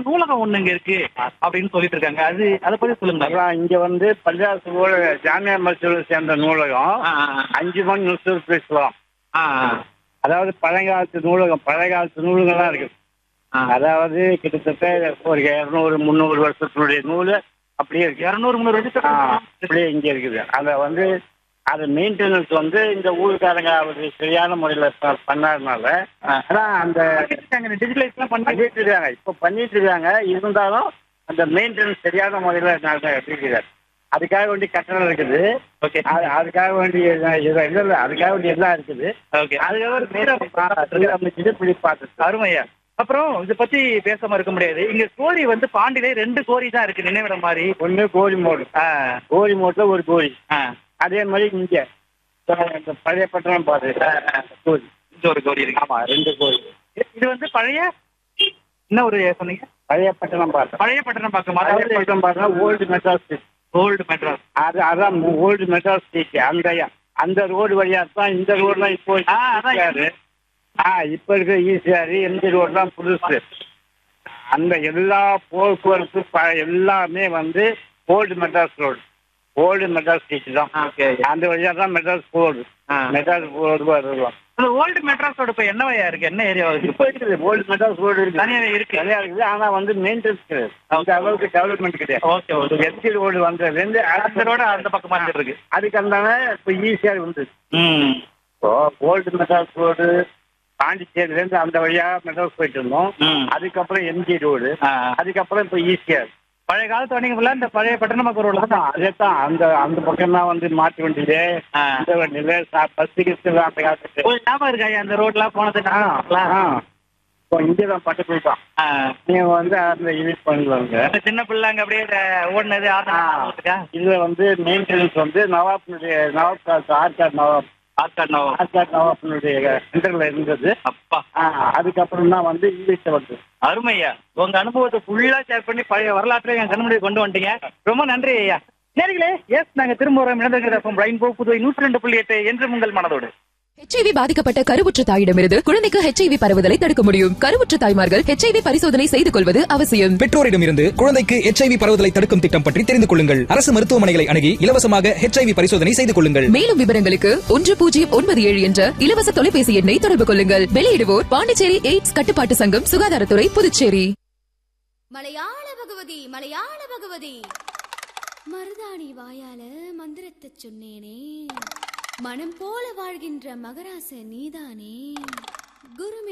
நூலகம் ஒண்ணு இங்க இருக்கு அப்படின்னு சொல்லிட்டு இருக்காங்க அது அதை பத்தி சொல்லுங்க அதான் இங்க வந்து பள்ளியாசு நூலக ஜாமியா மசூலை சேர்ந்த நூலகம் ஆ, ஆ, அஞ்சு மணி நிமிஷம் பேசலாம் ஆ, ஆ, அதாவது பழங்காலத்து நூலகம் பழைய காலத்து நூல்கள்லாம் இருக்கு ஆ. அதாவது கிட்டத்தட்ட ஒரு இரநூறு முந்நூறு வருஷத்தினுடைய நூல் அப்படியே இருக்கு இருநூறு முந்நூறு ஆ, அப்படியே இங்க இருக்குது அதை வந்து அது மெயின்டெனன்ஸ் வந்து இந்த ஊருக்காரங்க அவர் சரியான முறையில் பண்ணாதனால அதான் அந்த டிஜிட்டலைஸ் எல்லாம் பண்ணி பண்ணிட்டு இருக்காங்க இப்போ பண்ணிட்டு இருக்காங்க இருந்தாலும் அந்த மெயின்டெனன்ஸ் சரியான முறையில் இருக்கிறார் அதுக்காக வேண்டி கட்டணம் இருக்குது ஓகே அது- அதுக்காக வேண்டி இது இல்லை இல்லை அதுக்காக வேண்டி எல்லாம் இருக்குது ஓகே அதுக்காக ஒரு சீரமைச்சுட்டு இப்படி பார்த்து அருமையா அப்புறம் இத பத்தி பேசாம இருக்க முடியாது இங்க கோரி வந்து பாண்டியிலே ரெண்டு கோரி தான் இருக்கு நினைவிடம் மாதிரி ஒன்று கோழி மோடு ஆ, கோழி மோட்டில் ஒரு கோழி ஆ, அதே மாதிரி இங்கே இந்த பழைய பட்டணம் பார்த்து கோழி இது ஒரு கோரி இருக்கு ஆமா ரெண்டு கோழி இது வந்து பழைய என்ன ஒரு சொன்னீங்க பழைய பட்டணம் பார்த்தோம் பழைய பட்டணம் பார்க்கும் பழைய அதாவது பட்டணம் பார்த்தா old Madras street old Madras அது அதான் ஓல்டு மெட்ராஸ் ஸ்ட்ரீட் அந்த அந்த ரோடு வழியா தான் இந்த ரோடுலாம் இப்போ ஆ, அதான் ஈசிஆர் ஆ இப்போ இருக்க ஈசிஆர் எந்த ரோடுலாம் புதுசு அந்த எல்லா போக்குவரத்து ப- எல்லாமே வந்து old Madras road old Madras street தான் ஓகே அந்த வழியா தான் மெட்ராஸ் போகுது ஆ. மெட்ராஸ் போகுது வருவோம் அந்த ஓல்டு மெட்ராஸோட இப்ப என்னவையா இருக்கு என்ன ஏரியா இருக்கு இப்போ இருக்குது ஓல்டு மெட்ராஸ் ரோடு இருக்கு தனியாவே இருக்கு தனியா இருக்குது ஆனா வந்து மெயின்டெனன்ஸ் கிடையாது அந்த அளவுக்கு டெவலப்மெண்ட் கிடையாது ஓகே ஓகே எஸ்டி ரோடு வந்ததுலேருந்து அந்த ரோட அந்த பக்கமா இருக்கு அதுக்கு அந்தான இப்போ ஈஸியாக வந்து ம் இப்போ ஓல்டு மெட்ராஸ் ரோடு பாண்டிச்சேரியிலேருந்து அந்த வழியா மெட்ராஸ் போயிட்டு இருந்தோம் ம். அதுக்கப்புறம் எம்ஜி ரோடு ஆ. அதுக்கப்புறம் இப்போ ஈஸியாக பழைய காலத்து வண்டிங்க ஃபுல்லா இந்த பழைய பட்டணம் ரோட்ல தான் அதே தான் அந்த அந்த பக்கம் தான் வந்து மாட்டு வண்டியிலே ஆ. இந்த வண்டியில பஸ் கிஸ்து அந்த காலத்துக்கு ஒரு ஞாபகம் இருக்கா ஐயா அந்த ரோட்லாம் போனது ஆ, ஆ. இப்போ இங்கே தான் பக்கத்துல தான் ஆ. நீங்க வந்து அந்த யூனிட் பண்ணுவாங்க இந்த சின்ன பிள்ளைங்க அப்படியே இந்த ஓடுனது ஆ. ஆட்டா இதுல வந்து மெயின்டெனன்ஸ் வந்து நவாப்னுடைய நவாப் காலத்து ஆர்காட் நவாப் ஆட்காட்னோ ஆர்காட் நவாப்னுடைய சென்டர்ல இருந்தது அப்பா ஆ, அதுக்கப்புறம் தான் வந்து இங்கிலீஷ்ல வந்து அருமையா உங்க அனுபவத்தை ஃபுல்லா ஷேர் பண்ணி பழைய வரலாற்றை என் கண் முன்னாடி கொண்டு வந்துட்டீங்க ரொம்ப நன்றி ஐயா நேர்களே எஸ் நாங்க திரும்ப வரோம் இணைந்திருக்கிறோம் ரெயின்போ புதுவை நூற்றி ரெண்டு புள்ளி எட்டு என்று உங்கள் மனதோடு ஹெச்ஐவி பாதிக்கப்பட்ட கருவுற்ற தாயிடமிருந்து குழந்தைக்கு ஹெச்ஐவி பரவுதலை தடுக்க முடியும் கருவுற்ற தாய்மார்கள் ஹெச்ஐவி பரிசோதனை செய்து கொள்வது அவசியம் பெற்றோரிடமிருந்து குழந்தைக்கு எச்ஐவி பரவுதலை தடுக்கும் திட்டம் பற்றி தெரிந்து கொள்ளுங்கள் அரசு மருத்துவமனைகளை அணுகி இலவசமாக எச்ஐவி பரிசோதனை செய்து கொள்ளுங்கள் மேலும் விவரங்களுக்கு ஒன்று பூஜ்ஜியம் ஒன்பது ஏழு என்ற இலவச தொலைபேசி எண்ணை தொடர்பு கொள்ளுங்கள் வெளியிடுவோர் பாண்டிச்சேரி எய்ட்ஸ் கட்டுப்பாட்டு சங்கம் சுகாதாரத்துறை புதுச்சேரி மலையாள பகவதி மலையாள பகவதி மருதாணி வாயால மந்திரத்தை சொன்னேனே மனம் போல வாழ்கின்ற மகராச நீதானே குருமே